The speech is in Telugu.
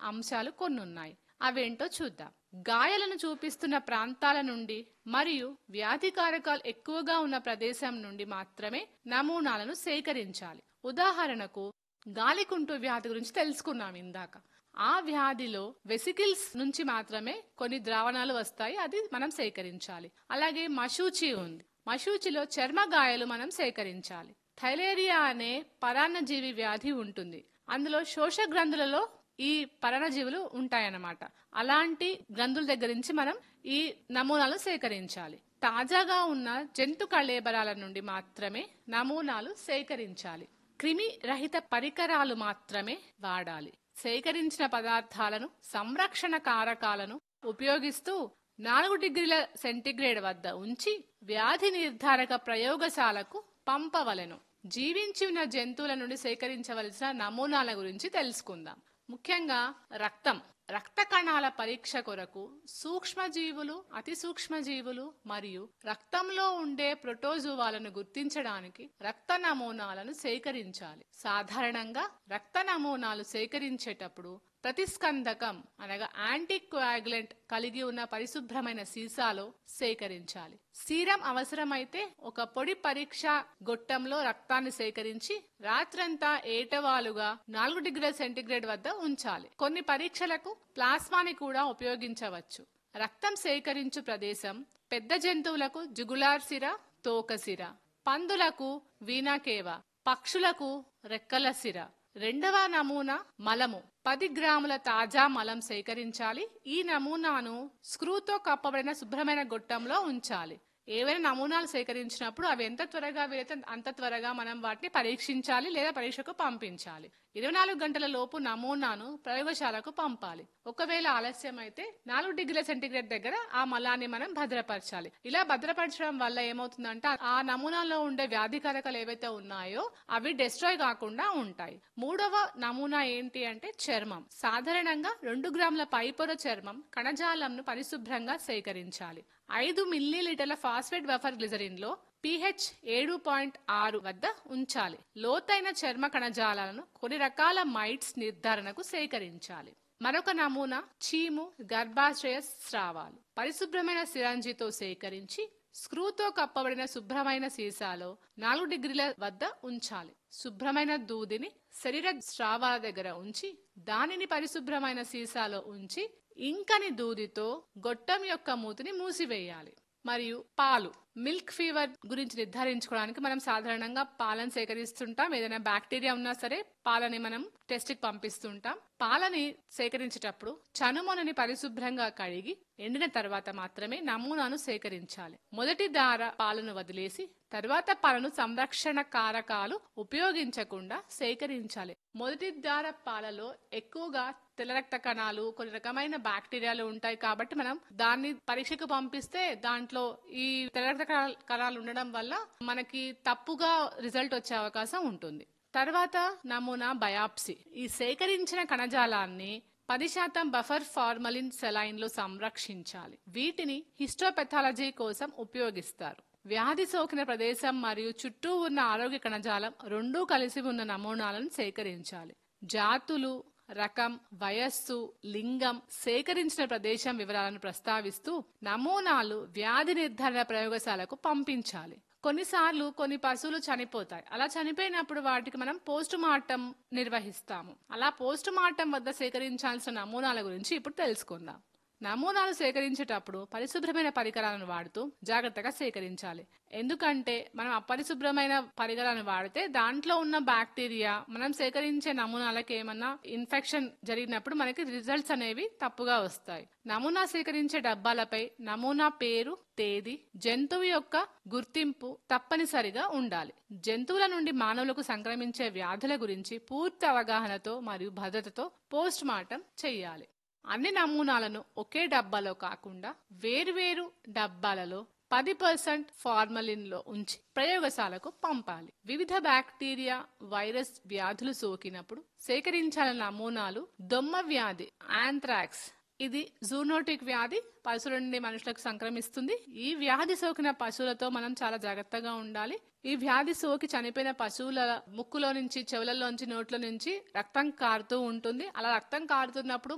అంశాలు కొన్ని ఉన్నాయి అవేంటో చూద్దాం గాయాలను చూపిస్తున్న ప్రాంతాల నుండి మరియు వ్యాధి కారకాలు ఎక్కువగా ఉన్న ప్రదేశం నుండి మాత్రమే నమూనాలను సేకరించాలి ఉదాహరణకు గాలికుంటు వ్యాధి గురించి తెలుసుకున్నాం ఇందాక ఆ వ్యాధిలో వెసికిల్స్ నుంచి మాత్రమే కొన్ని ద్రావణాలు వస్తాయి అది మనం సేకరించాలి అలాగే మశూచి ఉంది మశూచిలో చర్మ గాయాలు మనం సేకరించాలి థైలేరియా అనే పరాన్నజీవి వ్యాధి ఉంటుంది అందులో శోష గ్రంథులలో ఈ పరాన్నజీవులు ఉంటాయన్నమాట అలాంటి గ్రంథుల దగ్గర నుంచి మనం ఈ నమూనాలు సేకరించాలి తాజాగా ఉన్న జంతు కళేబరాల నుండి మాత్రమే నమూనాలు సేకరించాలి క్రిమి రహిత పరికరాలు మాత్రమే వాడాలి సేకరించిన పదార్థాలను సంరక్షణ కారకాలను ఉపయోగిస్తూ నాలుగు డిగ్రీల సెంటీగ్రేడ్ వద్ద ఉంచి వ్యాధి నిర్ధారక ప్రయోగశాలకు పంపవలెను జీవించి ఉన్న జంతువుల నుండి సేకరించవలసిన నమూనాల గురించి తెలుసుకుందాం ముఖ్యంగా రక్తం రక్త కణాల పరీక్ష కొరకు సూక్ష్మజీవులు అతి సూక్ష్మజీవులు మరియు రక్తంలో ఉండే ప్రోటోజువాలను గుర్తించడానికి రక్త నమూనాలను సేకరించాలి సాధారణంగా రక్త నమూనాలు సేకరించేటప్పుడు ప్రతిస్కందకం అనగా యాంటీకోయాగులెంట్ కలిగి ఉన్న పరిశుభ్రమైన సీసాలో సేకరించాలి సీరం అవసరమైతే ఒక పొడి పరీక్ష గొట్టంలో రక్తాన్ని సేకరించి రాత్రంతా ఏటవాలుగా నాలుగు డిగ్రీల సెంటీగ్రేడ్ వద్ద ఉంచాలి కొన్ని పరీక్షలకు ప్లాస్మాని కూడా ఉపయోగించవచ్చు రక్తం సేకరించు ప్రదేశం పెద్ద జంతువులకు జుగులార్ సిర తోక సిర పందులకు వీణాకేవ పక్షులకు రెక్కల సిర రెండవ నమూనా మలము పది గ్రాముల తాజా మలం సేకరించాలి ఈ నమూనాను స్క్రూతో కప్పబడిన శుభ్రమైన గొట్టంలో ఉంచాలి ఏవైనా నమూనాలు సేకరించినప్పుడు అవి ఎంత త్వరగా వీలైతే అంత త్వరగా మనం వాటిని పరీక్షించాలి లేదా పరీక్షకు పంపించాలి ఇరవై నాలుగు గంటల లోపు నమూనాను ప్రయోగశాలకు పంపాలి ఒకవేళ ఆలస్యం అయితే నాలుగు డిగ్రీల సెంటీగ్రేడ్ దగ్గర ఆ మలాన్ని మనం భద్రపరచాలి ఇలా భద్రపరచడం వల్ల ఏమవుతుందంటే ఆ నమూనాలో ఉండే వ్యాధికారకాలు ఏవైతే ఉన్నాయో అవి డెస్ట్రాయ్ కాకుండా ఉంటాయి మూడవ నమూనా ఏంటి అంటే చర్మం సాధారణంగా రెండు గ్రాముల పైపొర చర్మం కణజాలంను పరిశుభ్రంగా సేకరించాలి ఐదు మిల్లీలీటర్ల ఫాస్ఫేట్ బఫర్ గ్లిజరిన్ లో పిహెచ్ ఏడు పాయింట్ ఆరు వద్ద ఉంచాలి లోతైన చర్మ కణజాలాలను కొన్ని రకాల మైట్స్ నిర్ధారణకు సేకరించాలి మరొక నమూనా చీము గర్భాశయ స్రావాలు పరిశుభ్రమైన సిరంజితో సేకరించి స్క్రూతో కప్పబడిన శుభ్రమైన సీసాలో నాలుగు డిగ్రీల వద్ద ఉంచాలి శుభ్రమైన దూదిని శరీర స్రావాల దగ్గర ఉంచి దానిని పరిశుభ్రమైన సీసాలో ఉంచి ఇంకని దూదితో గొట్టం యొక్క మూతిని మూసివేయాలి మరియు పాలు మిల్క్ ఫీవర్ గురించి నిర్ధారించుకోవడానికి మనం సాధారణంగా పాలను సేకరిస్తుంటాం ఏదైనా బ్యాక్టీరియా ఉన్నా సరే పాలని మనం టెస్ట్ కి పంపిస్తుంటాం పాలని సేకరించేటప్పుడు చనుమొనని పరిశుభ్రంగా కడిగి ఎండిన తర్వాత మాత్రమే నమూనాను సేకరించాలి మొదటి దార పాలను వదిలేసి తర్వాత పాలను సంరక్షణ కారకాలు ఉపయోగించకుండా సేకరించాలి మొదటి దార పాలలో ఎక్కువగా తెల్ల రక్త కణాలు కొన్ని రకమైన బ్యాక్టీరియాలు ఉంటాయి కాబట్టి మనం దాన్ని పరీక్షకు పంపిస్తే దాంట్లో ఈ తెల్ల రక్త కణాలు- కణాలు ఉండడం వల్ల మనకి తప్పుగా రిజల్ట్ వచ్చే అవకాశం ఉంటుంది తర్వాత నమూనా బయాప్సీ ఈ సేకరించిన కణజాలాన్ని పది శాతం బఫర్ ఫార్మలిన్ సెలైన్ లో సంరక్షించాలి వీటిని హిస్టోపెథాలజీ కోసం ఉపయోగిస్తారు వ్యాధి సోకిన ప్రదేశం మరియు చుట్టూ ఉన్న ఆరోగ్య కణజాలం రెండూ కలిసి ఉన్న నమూనాలను సేకరించాలి జాతులు రకం వయస్సు లింగం సేకరించిన ప్రదేశం వివరాలను ప్రస్తావిస్తూ నమూనాలు వ్యాధి నిర్ధారణ ప్రయోగశాలకు పంపించాలి కొన్నిసార్లు కొన్ని పశువులు చనిపోతాయి అలా చనిపోయినప్పుడు వాటికి మనం పోస్ట్ మార్టం నిర్వహిస్తాము అలా పోస్ట్ మార్టం వద్ద సేకరించాల్సిన నమూనాల గురించి ఇప్పుడు తెలుసుకుందాం నమూనాలు సేకరించేటప్పుడు పరిశుభ్రమైన పరికరాలను వాడుతూ జాగ్రత్తగా సేకరించాలి ఎందుకంటే మనం అపరిశుభ్రమైన పరికరాలను వాడితే దాంట్లో ఉన్న బ్యాక్టీరియా మనం సేకరించే నమూనాలకు ఏమన్నా ఇన్ఫెక్షన్ జరిగినప్పుడు మనకి రిజల్ట్స్ అనేవి తప్పుగా వస్తాయి నమూనా సేకరించే డబ్బాలపై నమూనా పేరు తేదీ జంతువు యొక్క గుర్తింపు తప్పనిసరిగా ఉండాలి జంతువుల నుండి మానవులకు సంక్రమించే వ్యాధుల గురించి పూర్తి అవగాహనతో మరియు భద్రతతో పోస్ట్ మార్టం చేయాలి అన్ని నమూనాలను ఒకే డబ్బాలో కాకుండా వేరువేరు డబ్బాలలో పది పర్సెంట్ ఫార్మలిన్ లో ఉంచి ప్రయోగశాలకు పంపాలి వివిధ బ్యాక్టీరియా వైరస్ వ్యాధులు సోకినప్పుడు సేకరించాలని నమూనాలు దొమ్మ వ్యాధి ఆంథ్రాక్స్ ఇది జూనోటిక్ వ్యాధి పశువుల నుండి మనుషులకు సంక్రమిస్తుంది ఈ వ్యాధి సోకిన పశువులతో మనం చాలా జాగ్రత్తగా ఉండాలి ఈ వ్యాధి సోకి చనిపోయిన పశువుల ముక్కులో నుంచి చెవులలో నుంచి నోట్లో నుంచి రక్తం కారుతూ ఉంటుంది అలా రక్తం కారుతున్నప్పుడు